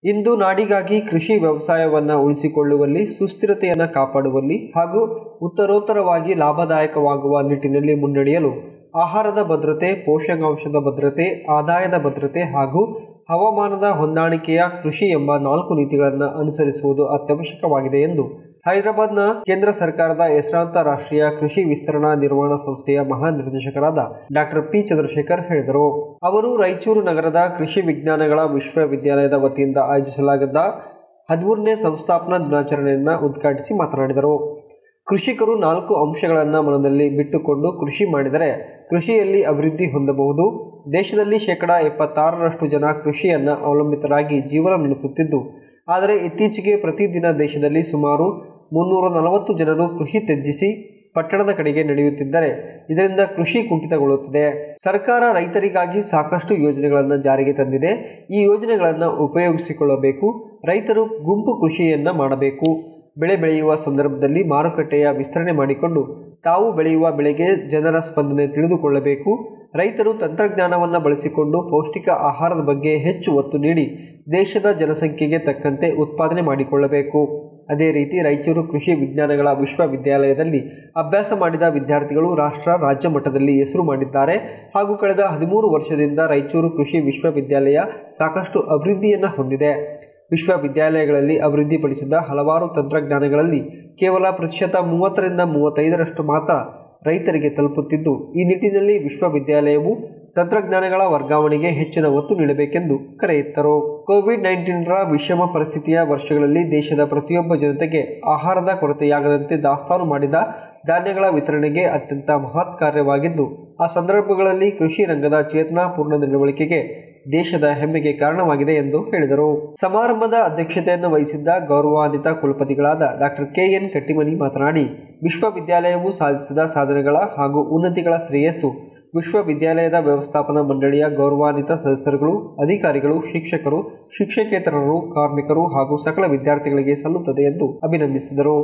ಇಂದು ನಾಡಿಗಾಗಿ ಕೃಷಿ ವ್ಯವಸಾಯವನ್ನು ಉಳಿಸಿಕೊಳ್ಳುವಲ್ಲಿ ಸುಸ್ಥಿರತೆಯನ್ನು ಕಾಪಾಡುವಲ್ಲಿ ಹಾಗೂ ಉತ್ತರೋತ್ತರವಾಗಿ ಲಾಭದಾಯಕವಾಗುವ ನಿಟ್ಟಿನಲ್ಲಿ ಮುನ್ನಡೆಯಲು ಆಹಾರದ ಭದ್ರತೆ ಪೋಷಕಾಂಶದ ಭದ್ರತೆ ಆದಾಯದ ಭದ್ರತೆ ಹಾಗೂ ಹವಾಮಾನದ ಹೊಂದಾಣಿಕೆಯ ಕೃಷಿ ಎಂಬ ನಾಲ್ಕು ನೀತಿಗಳನ್ನು ಅನುಸರಿಸುವುದು ಅತ್ಯವಶ್ಯಕವಾಗಿದೆ ಎಂದು ಹೈದರಾಬಾದ್ನ ಕೇಂದ್ರ ಸರ್ಕಾರದ ಹೆಸರಾಂತ ರಾಷ್ಟ್ರೀಯ ಕೃಷಿ ವಿಸ್ತರಣಾ ನಿರ್ವಹಣಾ ಸಂಸ್ಥೆಯ ಮಹಾನಿರ್ದೇಶಕರಾದ ಡಾಕ್ಟರ್ ಪಿ ಚಂದ್ರಶೇಖರ್ ಹೇಳಿದರು ಅವರು ರಾಯಚೂರು ನಗರದ ಕೃಷಿ ವಿಜ್ಞಾನಗಳ ವಿಶ್ವವಿದ್ಯಾಲಯದ ವತಿಯಿಂದ ಆಯೋಜಿಸಲಾಗಿದ್ದ ಹದಿಮೂರನೇ ಸಂಸ್ಥಾಪನಾ ದಿನಾಚರಣೆಯನ್ನು ಉದ್ಘಾಟಿಸಿ ಮಾತನಾಡಿದರು ಕೃಷಿಕರು ನಾಲ್ಕು ಅಂಶಗಳನ್ನು ಮನದಲ್ಲಿ ಬಿಟ್ಟುಕೊಂಡು ಕೃಷಿ ಮಾಡಿದರೆ ಕೃಷಿಯಲ್ಲಿ ಅಭಿವೃದ್ಧಿ ಹೊಂದಬಹುದು ದೇಶದಲ್ಲಿ ಶೇಕಡ ಎಪ್ಪತ್ತಾರರಷ್ಟು ಜನ ಕೃಷಿಯನ್ನು ಅವಲಂಬಿತರಾಗಿ ಜೀವನ ನಡೆಸುತ್ತಿದ್ದು ಆದರೆ ಇತ್ತೀಚೆಗೆ ಪ್ರತಿದಿನ ದೇಶದಲ್ಲಿ ಸುಮಾರು ಮುನ್ನೂರ ನಲವತ್ತು ಜನರು ಕೃಷಿ ತ್ಯಜಿಸಿ ಪಟ್ಟಣದ ಕಡೆಗೆ ನಡೆಯುತ್ತಿದ್ದರೆ ಇದರಿಂದ ಕೃಷಿ ಕುಂಠಿತಗೊಳ್ಳುತ್ತಿದೆ ಸರ್ಕಾರ ರೈತರಿಗಾಗಿ ಸಾಕಷ್ಟು ಯೋಜನೆಗಳನ್ನು ಜಾರಿಗೆ ತಂದಿದೆ ಈ ಯೋಜನೆಗಳನ್ನು ಉಪಯೋಗಿಸಿಕೊಳ್ಳಬೇಕು ರೈತರು ಗುಂಪು ಕೃಷಿಯನ್ನು ಮಾಡಬೇಕು ಬೆಳೆ ಬೆಳೆಯುವ ಸಂದರ್ಭದಲ್ಲಿ ಮಾರುಕಟ್ಟೆಯ ವಿಸ್ತರಣೆ ಮಾಡಿಕೊಂಡು ತಾವು ಬೆಳೆಯುವ ಬೆಳೆಗೆ ಜನರ ಸ್ಪಂದನೆ ತಿಳಿದುಕೊಳ್ಳಬೇಕು ರೈತರು ತಂತ್ರಜ್ಞಾನವನ್ನು ಬಳಸಿಕೊಂಡು ಪೌಷ್ಟಿಕ ಆಹಾರದ ಬಗ್ಗೆ ಹೆಚ್ಚು ಒತ್ತು ನೀಡಿ ದೇಶದ ಜನಸಂಖ್ಯೆಗೆ ತಕ್ಕಂತೆ ಉತ್ಪಾದನೆ ಮಾಡಿಕೊಳ್ಳಬೇಕು ಅದೇ ರೀತಿ ರಾಯಚೂರು ಕೃಷಿ ವಿಜ್ಞಾನಗಳ ವಿಶ್ವವಿದ್ಯಾಲಯದಲ್ಲಿ ಅಭ್ಯಾಸ ಮಾಡಿದ ವಿದ್ಯಾರ್ಥಿಗಳು ರಾಷ್ಟ್ರ ರಾಜ್ಯ ಮಟ್ಟದಲ್ಲಿ ಹೆಸರು ಮಾಡಿದ್ದಾರೆ ಹಾಗೂ ಕಳೆದ ಹದಿಮೂರು ವರ್ಷದಿಂದ ರಾಯಚೂರು ಕೃಷಿ ವಿಶ್ವವಿದ್ಯಾಲಯ ಸಾಕಷ್ಟು ಅಭಿವೃದ್ಧಿಯನ್ನು ಹೊಂದಿದೆ ವಿಶ್ವವಿದ್ಯಾಲಯಗಳಲ್ಲಿ ಅಭಿವೃದ್ಧಿಪಡಿಸಿದ ಹಲವಾರು ತಂತ್ರಜ್ಞಾನಗಳಲ್ಲಿ ಕೇವಲ ಪ್ರತಿಶತ ಮೂವತ್ತರಿಂದ ಮೂವತ್ತೈದರಷ್ಟು ಮಾತ್ರ ರೈತರಿಗೆ ತಲುಪುತ್ತಿದ್ದು ಈ ನಿಟ್ಟಿನಲ್ಲಿ ವಿಶ್ವವಿದ್ಯಾಲಯವು ತಂತ್ರಜ್ಞಾನಗಳ ವರ್ಗಾವಣೆಗೆ ಹೆಚ್ಚಿನ ಒತ್ತು ನೀಡಬೇಕೆಂದು ಕರೆಯಿತ್ತರು ಕೋವಿಡ್ ನೈನ್ಟೀನ್ರ ವಿಷಮ ಪರಿಸ್ಥಿತಿಯ ವರ್ಷಗಳಲ್ಲಿ ದೇಶದ ಪ್ರತಿಯೊಬ್ಬ ಜನತೆಗೆ ಆಹಾರದ ಕೊರತೆಯಾಗದಂತೆ ದಾಸ್ತಾನು ಮಾಡಿದ ಧಾನ್ಯಗಳ ವಿತರಣೆಗೆ ಅತ್ಯಂತ ಮಹತ್ ಕಾರ್ಯವಾಗಿದ್ದು ಆ ಸಂದರ್ಭಗಳಲ್ಲಿ ಕೃಷಿ ರಂಗದ ಚೇತನಾಪೂರ್ಣ ನಡವಳಿಕೆಗೆ ದೇಶದ ಹೆಮ್ಮೆಗೆ ಕಾರಣವಾಗಿದೆ ಎಂದು ಹೇಳಿದರು ಸಮಾರಂಭದ ಅಧ್ಯಕ್ಷತೆಯನ್ನು ವಹಿಸಿದ್ದ ಗೌರವಾನ್ವಿತ ಕುಲಪತಿಗಳಾದ ಡಾಕ್ಟರ್ ಕೆ ಎನ್ ಕಟ್ಟಿಮನಿ ಮಾತನಾಡಿ ವಿಶ್ವವಿದ್ಯಾಲಯವು ಸಾಧಿಸಿದ ಸಾಧನೆಗಳ ಹಾಗೂ ಉನ್ನತಿಗಳ ಶ್ರೇಯಸ್ಸು ವಿಶ್ವವಿದ್ಯಾಲಯದ ವ್ಯವಸ್ಥಾಪನಾ ಮಂಡಳಿಯ ಗೌರವಾನ್ವಿತ ಸದಸ್ಯರುಗಳು ಅಧಿಕಾರಿಗಳು ಶಿಕ್ಷಕರು ಶಿಕ್ಷಕೇತರರು ಕಾರ್ಮಿಕರು ಹಾಗೂ ಸಕಲ ವಿದ್ಯಾರ್ಥಿಗಳಿಗೆ ಸಲ್ಲುತ್ತದೆ ಎಂದು ಅಭಿನಂದಿಸಿದರು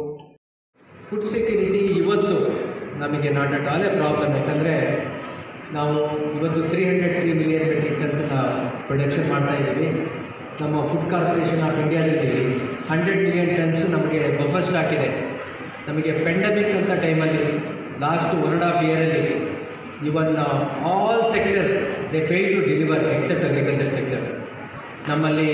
ಫುಡ್ ಸೆಕ್ಯೂರಿಟಿ ಇವತ್ತು ನಮಗೆ not at all a problem ಯಾಕಂದರೆ ನಾವು ಇವತ್ತು three hundred three million metric ಟನ್ಸನ್ನ ಪ್ರೊಡಕ್ಷನ್ ಮಾಡ್ತಾ ಇದ್ದೀವಿ ನಮ್ಮ ಫುಡ್ ಕಾರ್ಪೊರೇಷನ್ ಆಫ್ ಇಂಡಿಯಾದಲ್ಲಿ ಹಂಡ್ರೆಡ್ ಮಿಲಿಯನ್ ಟನ್ಸು ನಮಗೆ ಬಫರ್ ಸ್ಟಾಕ್ ಇದೆ ನಮಗೆ ಪೆಂಡಮಿಕ್ ಅಂತ ಟೈಮಲ್ಲಿ ಲಾಸ್ಟ್ ಒನ್ ಆ್ಯಂಡ್ ಹಾಫ್ ಇಯರಲ್ಲಿ even all sectors they fail to deliver except agriculture sector ನಮ್ಮಲ್ಲಿ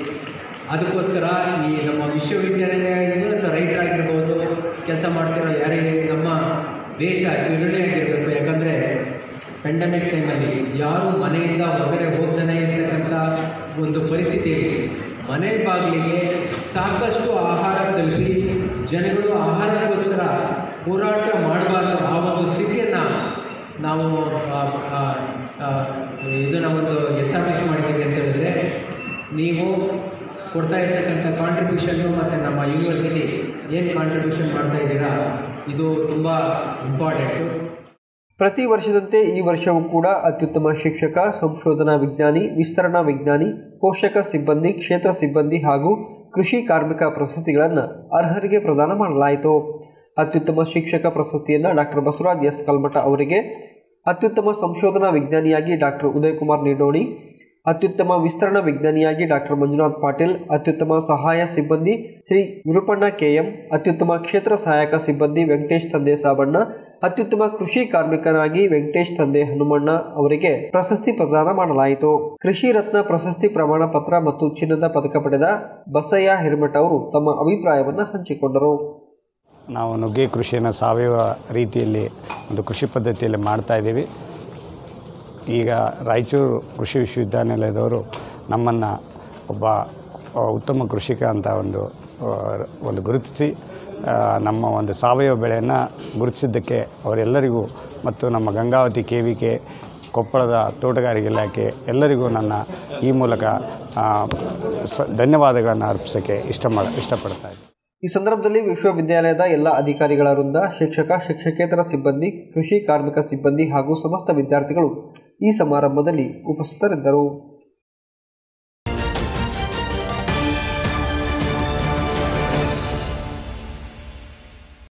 ಅದಕ್ಕೋಸ್ಕರ ಈ ನಮ್ಮ ವಿಶ್ವವಿದ್ಯಾಲಯ ಅಥವಾ ರೈತರಾಗಿರ್ಬೋದು ಕೆಲಸ ಮಾಡ್ತಿರೋ ಯಾರೇ ನಮ್ಮ ದೇಶ ಚಿರುಳಿಯಾಗಿರಬೇಕು ಯಾಕಂದರೆ ಪೆಂಡಮಿಕ್ ಟೈಮಲ್ಲಿ ಯಾರು ಮನೆಯಿಂದ ಹೊರಗಡೆ ಹೋಗ್ತಾನೆ ಇರ್ತಕ್ಕಂಥ ಒಂದು ಪರಿಸ್ಥಿತಿಯಲ್ಲಿ ಮನೆ ಬಾಗಿಲಿಗೆ ಸಾಕಷ್ಟು ಆಹಾರ ತಲುಪಿ ಜನಗಳು ಆಹಾರಕ್ಕೋಸ್ಕರ ಹೋರಾಟ ಮಾಡಬಾರ್ದು ಆ ಒಂದು ಸ್ಥಿತಿಯನ್ನು ನಾವು ಆ, ಆ, ಆ, ಇದನ್ನ ಒಂದು ಎಸ್ಟಾಬ್ಲಿಷ್ ಮಾಡಿದ್ದೀವಿ ಅಂತ ಹೇಳಿದ್ರೆ ನೀವು ಕೊಡ್ತಾ ಇರ್ತಕ್ಕಂಥ ಕಾಂಟ್ರಿಬ್ಯೂಷನ್ನು ಮತ್ತು ನಮ್ಮ ಯೂನಿವರ್ಸಿಟಿ ಏನು ಕಾಂಟ್ರಿಬ್ಯೂಷನ್ ಮಾಡ್ತಾ ಇದ್ದೀರಾ ಇದು ತುಂಬ ಇಂಪಾರ್ಟೆಂಟು ಪ್ರತಿ ವರ್ಷದಂತೆ ಈ ವರ್ಷವೂ ಕೂಡ ಅತ್ಯುತ್ತಮ ಶಿಕ್ಷಕ ಸಂಶೋಧನಾ ವಿಜ್ಞಾನಿ ವಿಸ್ತರಣಾ ವಿಜ್ಞಾನಿ ಪೋಷಕ ಸಿಬ್ಬಂದಿ ಕ್ಷೇತ್ರ ಸಿಬ್ಬಂದಿ ಹಾಗೂ ಕೃಷಿ ಕಾರ್ಮಿಕ ಪ್ರಶಸ್ತಿಗಳನ್ನು ಅರ್ಹರಿಗೆ ಪ್ರದಾನ ಮಾಡಲಾಯಿತು ಅತ್ಯುತ್ತಮ ಶಿಕ್ಷಕ ಪ್ರಶಸ್ತಿಯನ್ನು ಡಾಕ್ಟರ್ ಬಸವರಾಜ್ ಎಸ್ ಕಲ್ಮಠ ಅವರಿಗೆ ಅತ್ಯುತ್ತಮ ಸಂಶೋಧನಾ ವಿಜ್ಞಾನಿಯಾಗಿ ಡಾಕ್ಟರ್ ಉದಯಕುಮಾರ್ ನಿಡೋಣಿ ಅತ್ಯುತ್ತಮ ವಿಸ್ತರಣಾ ವಿಜ್ಞಾನಿಯಾಗಿ ಡಾಕ್ಟರ್ ಮಂಜುನಾಥ್ ಪಾಟೀಲ್ ಅತ್ಯುತ್ತಮ ಸಹಾಯ ಸಿಬ್ಬಂದಿ ಶ್ರೀ ವಿರುಪಣ್ಣ ಕೆಎಂ ಅತ್ಯುತ್ತಮ ಕ್ಷೇತ್ರ ಸಹಾಯಕ ಸಿಬ್ಬಂದಿ ವೆಂಕಟೇಶ್ ತಂದೆ ಸಾಬಣ್ಣ ಅತ್ಯುತ್ತಮ ಕೃಷಿ ಕಾರ್ಮಿಕನಾಗಿ ವೆಂಕಟೇಶ್ ತಂದೆ ಹನುಮಣ್ಣ ಅವರಿಗೆ ಪ್ರಶಸ್ತಿ ಪ್ರದಾನ ಮಾಡಲಾಯಿತು ಕೃಷಿ ರತ್ನ ಪ್ರಶಸ್ತಿ ಪ್ರಮಾಣ ಪತ್ರ ಮತ್ತು ಚಿನ್ನದ ಪದಕ ಪಡೆದ ಬಸಯ್ಯ ಹಿರಮಠ ಅವರು ತಮ್ಮ ಅಭಿಪ್ರಾಯವನ್ನು ಹಂಚಿಕೊಂಡರು ನಾವು ನುಗ್ಗೆ ಕೃಷಿಯನ್ನು ಸಾವಯವ ರೀತಿಯಲ್ಲಿ ಒಂದು ಕೃಷಿ ಪದ್ಧತಿಯಲ್ಲಿ ಮಾಡ್ತಾ ಇದ್ದೀವಿ ಈಗ ರಾಯಚೂರು ಕೃಷಿ ವಿಶ್ವವಿದ್ಯಾನಿಲಯದವರು ನಮ್ಮನ್ನು ಒಬ್ಬ ಆ, ಉತ್ತಮ ಕೃಷಿಕ ಅಂತ ಒಂದು ಆ, ಒಂದು ಗುರುತಿಸಿ ಆ, ನಮ್ಮ ಒಂದು ಸಾವಯವ ಬೆಳೆಯನ್ನು ಗುರುತಿಸಿದ್ದಕ್ಕೆ ಅವರೆಲ್ಲರಿಗೂ ಮತ್ತು ನಮ್ಮ ಗಂಗಾವತಿ ಕೆ ವಿ ಕೆ ಕೊಪ್ಪಳದ ತೋಟಗಾರಿಕೆ ಇಲಾಖೆ ಎಲ್ಲರಿಗೂ ನನ್ನ ಈ ಮೂಲಕ ಆ, ಸ ಧನ್ಯವಾದಗಳನ್ನು ಅರ್ಪಿಸೋಕ್ಕೆ ಇಷ್ಟ ಮಾಡ ಇಷ್ಟಪಡ್ತಾ ಇದ್ದೀನಿ ಈ ಸಂದರ್ಭದಲ್ಲಿ ವಿಶ್ವವಿದ್ಯಾಲಯದ ಎಲ್ಲ ಅಧಿಕಾರಿಗಳ ವೃಂದ ಶಿಕ್ಷಕ ಶಿಕ್ಷಕೇತರ ಸಿಬ್ಬಂದಿ ಕೃಷಿ ಕಾರ್ಮಿಕ ಸಿಬ್ಬಂದಿ ಹಾಗೂ ಸಮಸ್ತ ವಿದ್ಯಾರ್ಥಿಗಳು ಈ ಸಮಾರಂಭದಲ್ಲಿ ಉಪಸ್ಥಿತರಿದ್ದರು